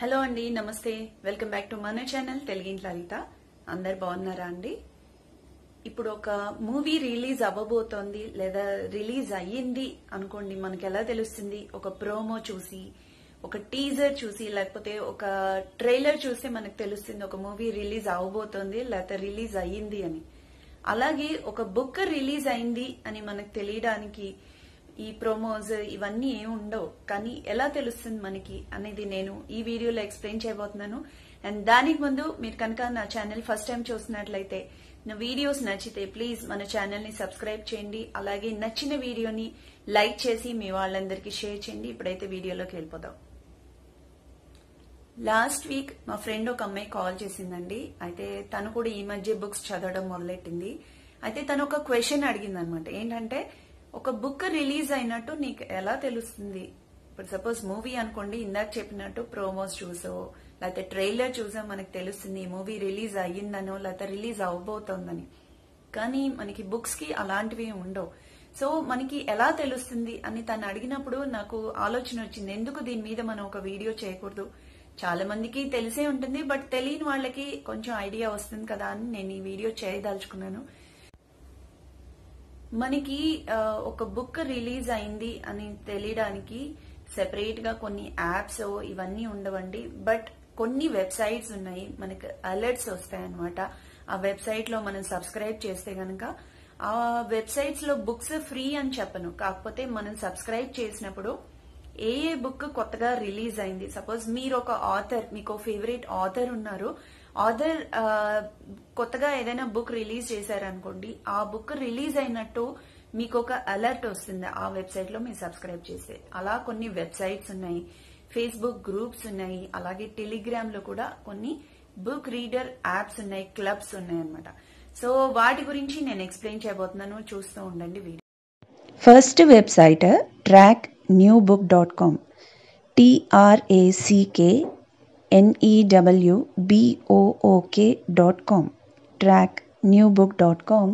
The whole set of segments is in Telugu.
హలో అండి నమస్తే వెల్కమ్ బ్యాక్ టు మన ఛానల్ తెలుగింటి లలిత అందరు బాగున్నారా అండి ఇప్పుడు ఒక మూవీ రిలీజ్ అవ్వబోతోంది లేదా రిలీజ్ అయ్యింది అనుకోండి మనకి ఎలా తెలుస్తుంది ఒక ప్రోమో చూసి ఒక టీజర్ చూసి లేకపోతే ఒక ట్రైలర్ చూస్తే మనకు తెలుస్తుంది ఒక మూవీ రిలీజ్ అవ్వబోతోంది లేకపోతే రిలీజ్ అయ్యింది అని అలాగే ఒక బుక్ రిలీజ్ అయింది అని మనకు తెలియడానికి ఈ ప్రోమోస్ ఇవన్నీ ఏమి ఉండవు కానీ ఎలా తెలుస్తుంది మనకి అనేది నేను ఈ వీడియోలో ఎక్స్ప్లెయిన్ చేయబోతున్నాను అండ్ దానికి ముందు మీరు కనుక నా ఛానల్ ఫస్ట్ టైం చూసినట్లయితే నా వీడియోస్ నచ్చితే ప్లీజ్ మన ఛానల్ ని సబ్స్క్రైబ్ చేయండి అలాగే నచ్చిన వీడియోని లైక్ చేసి మీ వాళ్ళందరికీ షేర్ చేయండి ఇప్పుడైతే వీడియోలోకి వెళ్ళిపోదాం లాస్ట్ వీక్ మా ఫ్రెండ్ ఒక అమ్మాయి కాల్ చేసిందండి అయితే తను కూడా ఈ మధ్య బుక్స్ చదవడం మొదలెట్టింది అయితే తను ఒక క్వశ్చన్ అడిగింది అనమాట ఏంటంటే ఒక బుక్ రిలీజ్ అయినట్టు నీకు ఎలా తెలుస్తుంది ఇప్పుడు సపోజ్ మూవీ అనుకోండి ఇందాక చెప్పినట్టు ప్రోమోస్ చూసో లేకపోతే ట్రైలర్ చూసో మనకు తెలుస్తుంది ఈ మూవీ రిలీజ్ అయ్యిందనో లేకపోతే రిలీజ్ అవబోతోందని కానీ మనకి బుక్స్ కి అలాంటివి ఉండవు సో మనకి ఎలా తెలుస్తుంది అని తను అడిగినప్పుడు నాకు ఆలోచన వచ్చింది ఎందుకు దీని మీద మనం ఒక వీడియో చేయకూడదు చాలా మందికి తెలిసే ఉంటుంది బట్ తెలియని వాళ్ళకి కొంచెం ఐడియా వస్తుంది కదా అని నేను ఈ వీడియో చేయదలుచుకున్నాను మనకి ఆ, ఒక బుక్ రిలీజ్ అయింది అని తెలియడానికి సెపరేట్ గా కొన్ని యాప్స్ ఇవన్నీ ఉండవండి బట్ కొన్ని వెబ్సైట్స్ ఉన్నాయి మనకి అలర్ట్స్ వస్తాయి అనమాట ఆ వెబ్సైట్ లో మనం సబ్స్క్రైబ్ చేస్తే గనక ఆ వెబ్సైట్స్ లో బుక్స్ ఫ్రీ అని చెప్పను కాకపోతే మనం సబ్స్క్రైబ్ చేసినప్పుడు ఏ ఏ బుక్ కొత్తగా రిలీజ్ అయింది సపోజ్ మీరు ఒక ఆథర్ మీకు ఫేవరెట్ ఆథర్ ఉన్నారు ఆథర్ ఆ, కొత్తగా ఏదైనా బుక్ రిలీజ్ చేశారనుకోండి ఆ బుక్ రిలీజ్ అయినట్టు మీకు ఒక అలర్ట్ వస్తుంది ఆ వెబ్సైట్ లో మీరు సబ్స్క్రైబ్ చేస్తే అలా కొన్ని వెబ్సైట్స్ ఉన్నాయి ఫేస్బుక్ గ్రూప్స్ ఉన్నాయి అలాగే టెలిగ్రామ్ లో కూడా కొన్ని బుక్ రీడర్ యాప్స్ ఉన్నాయి క్లబ్స్ ఉన్నాయి అనమాట సో వాటి గురించి నేను ఎక్స్ప్లెయిన్ చేయబోతున్నాను చూస్తూ ఉండండి video first website track new book dot com T R A C K N E W B O O K dot com track new book dot com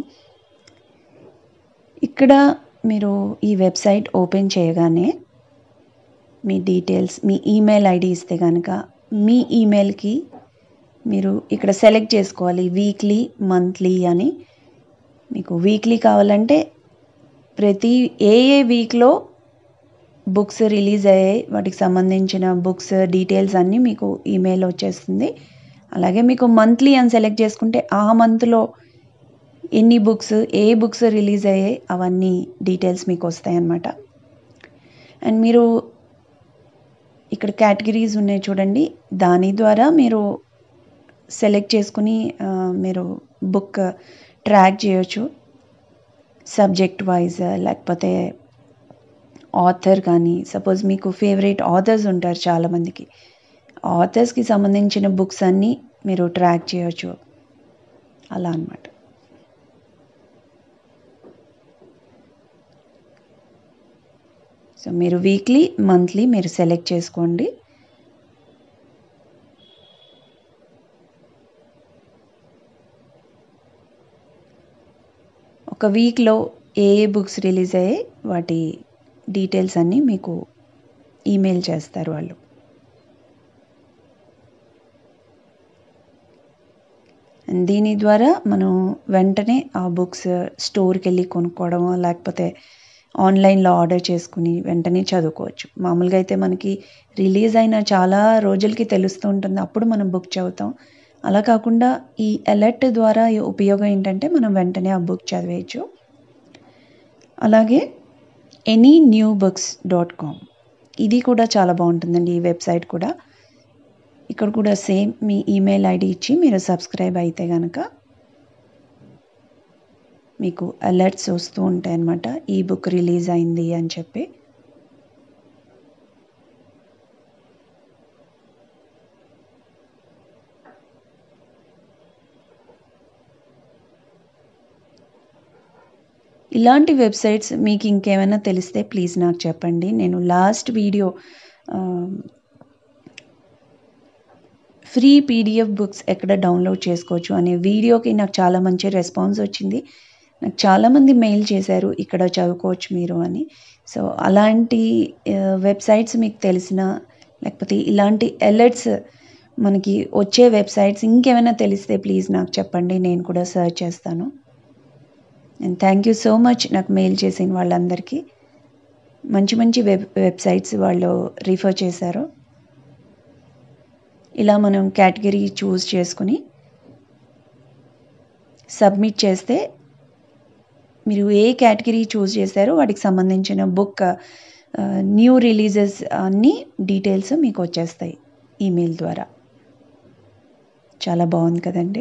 ఇక్కడ మీరు ఈ వెబ్సైట్ ఓపెన్ చేయగానే మీ డీటెయిల్స్ మీ ఈమెయిల్ ఐడి ఇస్తే కనుక మీ ఈమెయిల్కి మీరు ఇక్కడ సెలెక్ట్ చేసుకోవాలి వీక్లీ మంత్లీ అని మీకు వీక్లీ కావాలంటే ప్రతి ఏ ఏ వీక్లో బుక్స్ రిలీజ్ అయ్యాయి వాటికి సంబంధించిన బుక్స్ డీటెయిల్స్ అన్నీ మీకు ఈమెయిల్ వచ్చేస్తుంది అలాగే మీకు మంత్లీ అని సెలెక్ట్ చేసుకుంటే ఆ మంత్లో ఎన్ని బుక్స్ ఏ బుక్స్ రిలీజ్ అయ్యాయి అవన్నీ డీటెయిల్స్ మీకు వస్తాయి అన్నమాట అండ్ మీరు ఇక్కడ కేటగిరీస్ ఉన్నాయి చూడండి దాని ద్వారా మీరు సెలెక్ట్ చేసుకుని ఆ, మీరు బుక్ ట్రాక్ చేయొచ్చు సబ్జెక్ట్ వైజ్ లేకపోతే ఆథర్ కానీ సపోజ్ మీకు ఫేవరెట్ ఆథర్స్ ఉంటారు చాలామందికి ఆథర్స్కి సంబంధించిన బుక్స్ అన్నీ మీరు ట్రాక్ చేయొచ్చు అలా అన్నమాట సో మీరు వీక్లీ మంత్లీ మీరు సెలెక్ట్ చేసుకోండి ఒక వీక్లో ఏ ఏ బుక్స్ రిలీజ్ అయ్యాయి వాటి డీటెయిల్స్ అన్నీ మీకు ఈమెయిల్ చేస్తారు వాళ్ళు And దీని ద్వారా మనం వెంటనే ఆ బుక్స్ స్టోర్కి వెళ్ళి కొనుక్కోవడమో లేకపోతే ఆన్లైన్లో ఆర్డర్ చేసుకుని వెంటనే చదువుకోవచ్చు మామూలుగా అయితే మనకి రిలీజ్ అయిన చాలా రోజులకి తెలుస్తూ ఉంటుంది అప్పుడు మనం బుక్ చదువుతాం అలా కాకుండా ఈ అలర్ట్ ద్వారా ఈ ఉపయోగం ఏంటంటే మనం వెంటనే ఆ బుక్ చదివేయచ్చు అలాగే any new books dot com ఇది కూడా చాలా బాగుంటుందండి ఈ వెబ్సైట్ కూడా ఇక్కడ కూడా సేమ్ మీ ఈమెయిల్ ఐడి ఇచ్చి మీరు సబ్స్క్రైబ్ అయితే కనుక మీకు అలర్ట్స్ వస్తూ ఉంటాయి అన్నమాట ఈ బుక్ రిలీజ్ అయింది అని చెప్పి ఇలాంటి వెబ్సైట్స్ మీకు ఇంకేమైనా తెలిస్తే ప్లీజ్ నాకు చెప్పండి నేను last video free PDF books ఎక్కడ డౌన్లోడ్ చేసుకోవచ్చు అనే వీడియోకి నాకు చాలా మంచి రెస్పాన్స్ వచ్చింది నాకు చాలామంది మెయిల్ చేశారు ఇక్కడ చదువుకోవచ్చు మీరు అని సో అలాంటి వెబ్సైట్స్ మీకు తెలిసిన లేకపోతే ఇలాంటి అలర్ట్స్ మనకి వచ్చే వెబ్సైట్స్ ఇంకేమైనా తెలిస్తే ప్లీజ్ నాకు చెప్పండి నేను కూడా సర్చ్ చేస్తాను and thank you so much నాకు మెయిల్ చేసిన వాళ్ళందరికీ మంచి మంచి వెబ్ వెబ్సైట్స్ వాళ్ళు రిఫర్ చేశారు ఇలా మనం కేటగిరీ చూస్ చేసుకుని సబ్మిట్ చేస్తే మీరు ఏ కేటగిరీ చూస్ చేశారో వాటికి సంబంధించిన బుక్ న్యూ రిలీజెస్ అన్ని డీటెయిల్స్ మీకు వచ్చేస్తాయి ఈమెయిల్ ద్వారా చాలా బాగుంది కదండి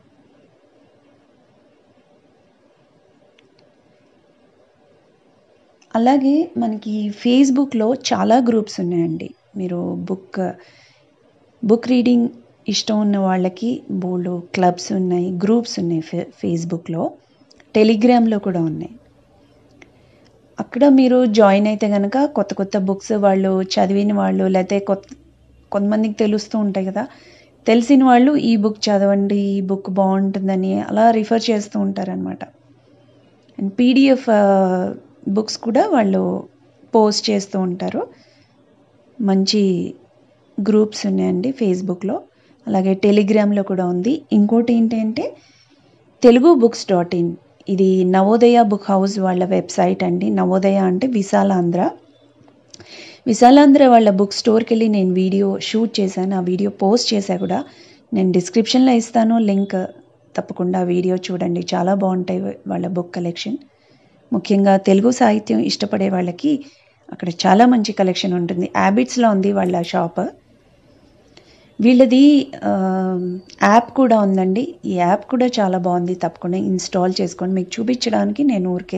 అలాగే మనకి ఫేస్బుక్లో చాలా గ్రూప్స్ ఉన్నాయండి మీరు బుక్ బుక్ రీడింగ్ ఇష్టం ఉన్న వాళ్ళకి బోల్డ్ క్లబ్స్ ఉన్నాయి గ్రూప్స్ ఉన్నాయి ఫే ఫేస్బుక్లో టెలిగ్రామ్లో కూడా ఉన్నాయి అక్కడ మీరు జాయిన్ అయితే కనుక కొత్త కొత్త బుక్స్ వాళ్ళు చదివిన వాళ్ళు లేకపోతే కొత్త కొంతమందికి తెలుస్తూ ఉంటాయి కదా తెలిసిన వాళ్ళు ఈ బుక్ చదవండి ఈ బుక్ బాగుంటుందని అలా రిఫర్ చేస్తూ ఉంటారనమాట అండ్ పీడిఎఫ్ బుక్స్ కూడా వాళ్ళు పోస్ట్ చేస్తూ ఉంటారు మంచి గ్రూప్స్ ఉన్నాయండి ఫేస్బుక్లో అలాగే టెలిగ్రామ్లో కూడా ఉంది ఇంకోటి ఏంటంటే తెలుగు బుక్స్ డాట్ ఇన్ ఇది నవోదయ బుక్ హౌస్ వాళ్ళ వెబ్సైట్ అండి నవోదయ అంటే విశాలాంధ్ర విశాలాంధ్ర వాళ్ళ బుక్ స్టోర్కి వెళ్ళి నేను వీడియో షూట్ చేశాను ఆ వీడియో పోస్ట్ చేశా కూడా నేను డిస్క్రిప్షన్లో ఇస్తాను లింక్ తప్పకుండా వీడియో చూడండి చాలా బాగుంటాయి వాళ్ళ బుక్ కలెక్షన్ ముఖ్యంగా తెలుగు సాహిత్యం ఇష్టపడే వాళ్ళకి అక్కడ చాలా మంచి కలెక్షన్ ఉంటుంది హ్యాబిట్స్లో ఉంది వాళ్ళ షాప్ వీళ్ళది యాప్ కూడా ఉందండి ఈ యాప్ కూడా చాలా బాగుంది తప్పకుండా ఇన్స్టాల్ చేసుకోండి మీకు చూపించడానికి నేను ఊరికే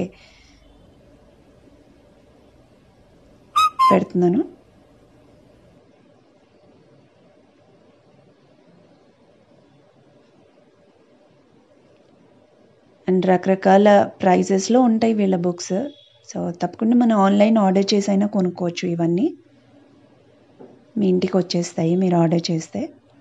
పెడుతున్నాను అండ్ రకరకాల ప్రైజెస్లో ఉంటాయి వీళ్ళ బుక్స్ సో తప్పకుండా మనం ఆన్లైన్ ఆర్డర్ చేసైనా కొనుక్కోవచ్చు ఇవన్నీ మీ ఇంటికి వచ్చేస్తాయి మీరు ఆర్డర్ చేస్తే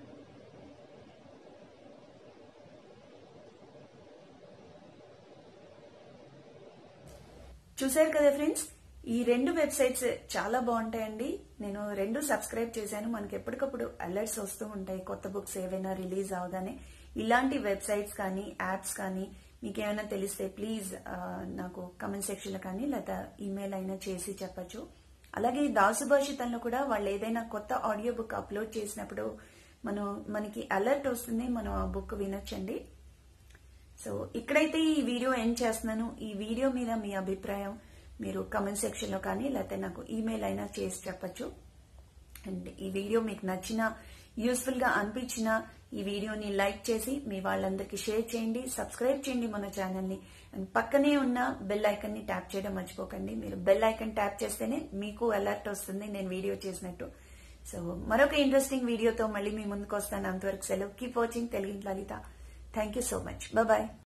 చూశారు కదా ఫ్రెండ్స్ ఈ రెండు వెబ్సైట్స్ చాలా బాగుంటాయండి నేను రెండు సబ్స్క్రైబ్ చేశాను మనకి ఎప్పటికప్పుడు అలర్ట్స్ వస్తూ ఉంటాయి కొత్త బుక్స్ ఏవైనా రిలీజ్ అవగానే ఇలాంటి వెబ్సైట్స్ కానీ యాప్స్ కానీ మీకు ఏమైనా తెలిస్తే ప్లీజ్ నాకు కమెంట్ సెక్షన్లో కానీ లేదా ఈమెయిల్ అయినా చేసి చెప్పచ్చు అలాగే దాసుభాషితంలో కూడా వాళ్ళు ఏదైనా కొత్త ఆడియో బుక్ అప్లోడ్ చేసినప్పుడు మనం మనకి అలర్ట్ వస్తుంది మనం ఆ బుక్ వినొచ్చండి సో ఇక్కడైతే ఈ వీడియో ఎండ్ చేస్తున్నాను ఈ వీడియో మీద మీ అభిప్రాయం మీరు కమెంట్ సెక్షన్లో కానీ లేకపోతే నాకు ఈమెయిల్ అయినా చేసి చెప్పచ్చు అండ్ ఈ వీడియో మీకు నచ్చిన యూస్ఫుల్ గా అనిపించిన ఈ వీడియోని లైక్ చేసి మీ వాళ్ళందరికీ షేర్ చేయండి సబ్స్క్రైబ్ చేయండి మన ఛానల్ ని అండ్ పక్కనే ఉన్న బెల్ ఐకన్ ని ట్యాప్ చేయడం మర్చిపోకండి మీరు బెల్ ఐకన్ ట్యాప్ చేస్తేనే మీకు అలర్ట్ వస్తుంది నేను వీడియో చేసినట్టు సో మరొక ఇంట్రెస్టింగ్ వీడియోతో మళ్ళీ మీ ముందుకు వస్తాను అంతవరకు సెలవు keep watching Telugu Lalitha thank you so much bye